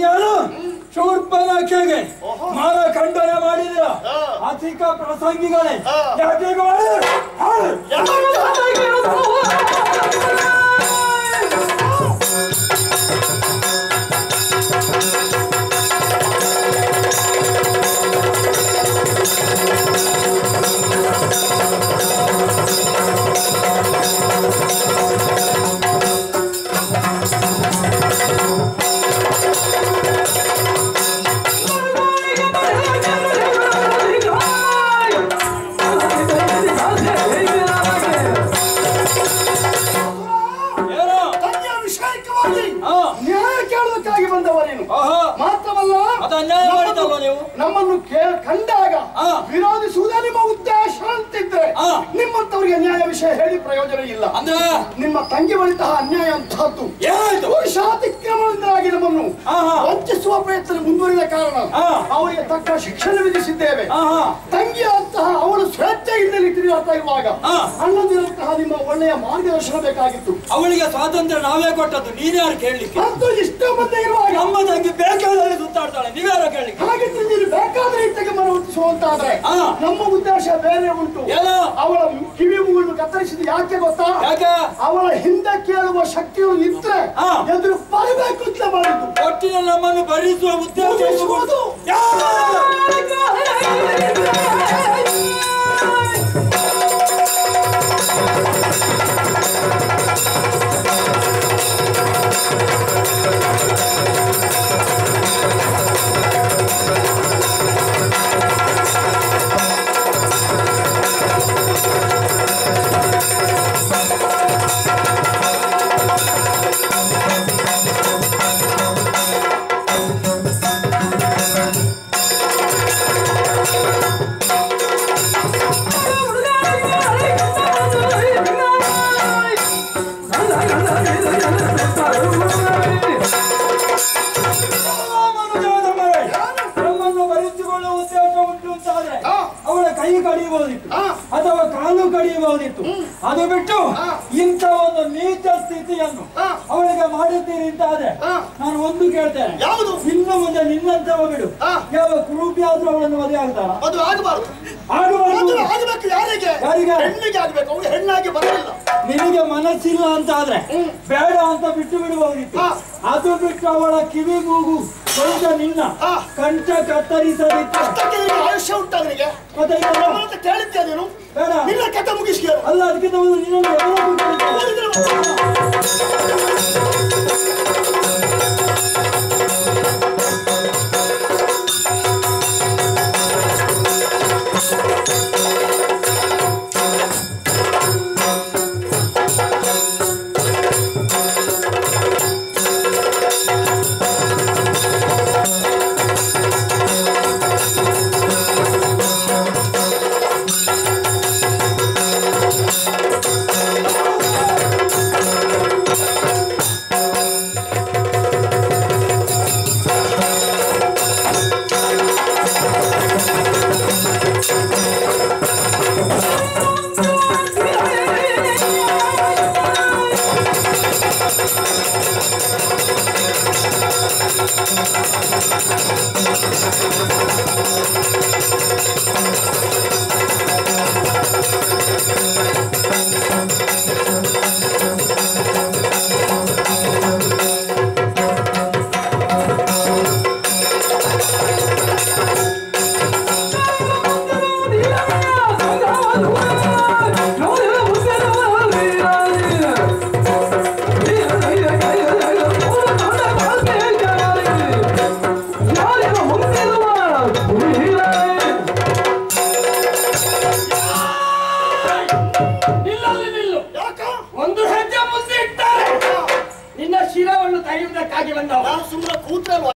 ಏನು ಶೂರ್ಪನಖೆಗೆ ಓಹೋ. ಮಾರ ಖಂಡನೆ ಮಾಡಿದಿರ ಹಾ. ಅಧಿಕ ಪ್ರಸಂಗಿಗಳೇ ಹಾ. ಯಾಕೆ ಹೀಗೆ ಮಾಡಿದಿರ? ಹಾಳು. ಏನು ತಂದೆಯ ವಿಷಯಕವಾಗಿ ಹಾ. ನ್ಯಾಯ ಕೇಳೋದಕ್ಕಾಗಿ ಬಂದವರೇನು ಆಹಾ. ಮಾತ್ರವಲ್ಲ ಅದು ಅನ್ಯಾಯ ಮಾಡಿದ್ದಲ್ವ ನೀವು ನಮ್ಮನ್ನು ಕೇ- ಕಂಡಾಗ ಹಾ. ವಿರೋಧಿಸುವುದೇ ನಿಮ್ಮ ಉದ್ದೇಶ ಅಂತಿದ್ರೆ ಹಾ. ನಿಮ್ಮಂತವರಿಗೆ ನ್ಯಾಯ ವಿಷಯ ಹೇಳಿ ಪ್ರಯೋಜನ ಇಲ್ಲ ಅಂದ್ರೆ ನಿಮ್ಮ ತಂಗಿ ಬಳಿತಹ ಅನ್ಯಾಯ ಅಂತಹದ್ದು ಏನಾಯ್ತು ಪುರುಷಾತಿಕ್ರಮದಿಂದಾಗಿ ನಮ್ಮನ್ನು ಆಹಾ. ವಂಚಿಸುವ ಪ್ರಯತ್ನ ಮುಂದುವರಿದ ಕಾರಣ ಹಾ. ಅವರಿಗೆ ತಕ್ಕ ಶಿಕ್ಷಣ ವಿಧಿಸಿದ್ದೇವೆ ಆಹಾ. ತಂಗಿ ಅಂತಹ ಅವಳು ಸ್ವೇಚ್ಛೆಯಿಂದ ತಿರುಗಾಡ್ತಾ ಇರುವಾಗ ಹಾ. ಅಣ್ಣಂದಿರಂತಹ ನಿಮ್ಮ ಒಳ್ಳೆಯ ಮಾರ್ಗದರ್ಶನ ಬೇಕಾಗಿತ್ತು ಅವಳಿಗೆ ಸ್ವಾತಂತ್ರ್ಯ ನಾವೇ ಕೊಟ್ಟದ್ದು ನೀನ್ಯಾರು ಕೇಳಲಿಕ್ಕೆ ಮತ್ತು ಇಷ್ಟ ಬಂದ ಇರುವಾಗ ನಮ್ಮ ತಂಗಿ ಬೇಕಾದಲ್ಲಿ ಸುತ್ತಾಡ್ತಾಳೆ ನೀವ್ಯಾರ ಕೇಳಲಿಕ್ಕೆ ಹಾಗಿದ್ರೆ ನೀನು ಬೇಕಾದ ರೀತಿಗೆ ಮನವೊಲಿಸುವಂತಾದ್ರೆ ಹಾ. ನಮ್ಮ ಉದ್ದೇಶ ಬೇರೆ ಉಂಟು ಏನು ಅವಳ ಕಿವಿ ಮೂಗನ್ನು ಕತ್ತರಿಸಿದ ಯಾಕೆ ಗೊತ್ತಾ ಯಾಕೆ ಅವಳ ಹಿಂದೆ ಕೇಳುವ ಶಕ್ತಿಯು ಇದ್ರೆ ಹಾ. ಎದುರು ಬರಬೇಕು ಅಂತ ಮಾಡಿದ್ದು ಒಟ್ಟಿನ ನಮ್ಮನ್ನು ಭರಿಸುವ ಉದ್ದೇಶ ಮುಗಿಸುವುದು. ಮನುಜಾದಮರೇ, ನಮ್ಮನ್ನು ಭರಿಸಿಕೊಳ್ಳುವ ಉದ್ದೇಶ ಉಂಟು ಅಂತಾದ್ರೆ ಹಾ. ಅವಳ ಕೈ ಕಡಿಯಬಹುದಿತ್ತು ಹಾ. ಅಥವಾ ಕಾಲು ಕಡಿಯಬಹುದಿತ್ತು ಅದು ಬಿಟ್ಟು ಹಾ. ಇಂಥ ಒಂದು ನೀಚ ಸ್ಥಿತಿಯನ್ನು ಹಾ. ಅವಳಿಗೆ ಮಾಡಿದ್ದೀರಿ ಅಂತಾದ್ರೆ ಹಾ. ನಾನು ಒಂದು ಕೇಳ್ತೇನೆ ಯಾವುದು ಇನ್ನು ಮುಂದೆ ನಿನ್ನಂತವ ಬಿಡು ಹಾ. ಯಾವ ಕುರೂಪಿ ಆದ್ರೂ ಅವಳನ್ನು ಮದುವೆ ಆಗ್ತಾರ ಅದು ಆಗಬಾರದು ಆಗಬಾರದು ಮದುವೆ ಆಗಬೇಕು ಯಾರಿಗೆ ಯಾರಿಗೆ? ಹೆಣ್ಣಿಗೆ ಆಗಬೇಕು ಅವಳು ಹೆಣ್ಣಾಗಿ ಬರಲಿಲ್ಲ ನಿನಗೆ ಮನಸ್ಸಿಲ್ಲ ಅಂತ ಆದ್ರೆ ಹ್ಮ್. ಬೇಡ ಅಂತ ಬಿಟ್ಟು ಬಿಡಬಹುದಿತ್ತು ಹಾ. ಅದು ಬಿಟ್ಟು ಅವಳ ಕಿವಿ ಮೂಗು ಕೊಂಚ ನಿನ್ನ ಹಾ. ಕಂಠ ಕತ್ತರಿಸದಿತ್ತು ಅಷ್ಟಕ್ಕೆ ನಿನಗೆ ಆಯುಷ್ಯ ಉಂಟು ಅವನಿಗೆ ಮತ್ತೆ ಇದೆಲ್ಲ ಅಂತ ಕೇಳಿದ್ದೆ ನೀನು ಬೇಡ ನಿನ್ನ ಕಥೆ ಮುಗಿಸ್ಕೇಳು ಅಲ್ಲ ಅದಕ್ಕಿಂತ ಮೊದಲು ನಿನ್ನನ್ನು ಯಾವಾಗ ಕೇಳಿದ್ದು? ನಿಲ್ಲಲ್ಲಿ ನಿಲ್ಲು ಯಾಕ ಒಂದು ಹೆಜ್ಜೆ ಮುಂದೆ ಇಟ್ಟರೆ ನಿನ್ನ ಶಿರವನ್ನು ತೆಗೆಯುವುದಕ್ಕಾಗಿ ಬಂದವ ನಾನು ಸುಮ್ಮನೆ ಕೂತ್ರೆ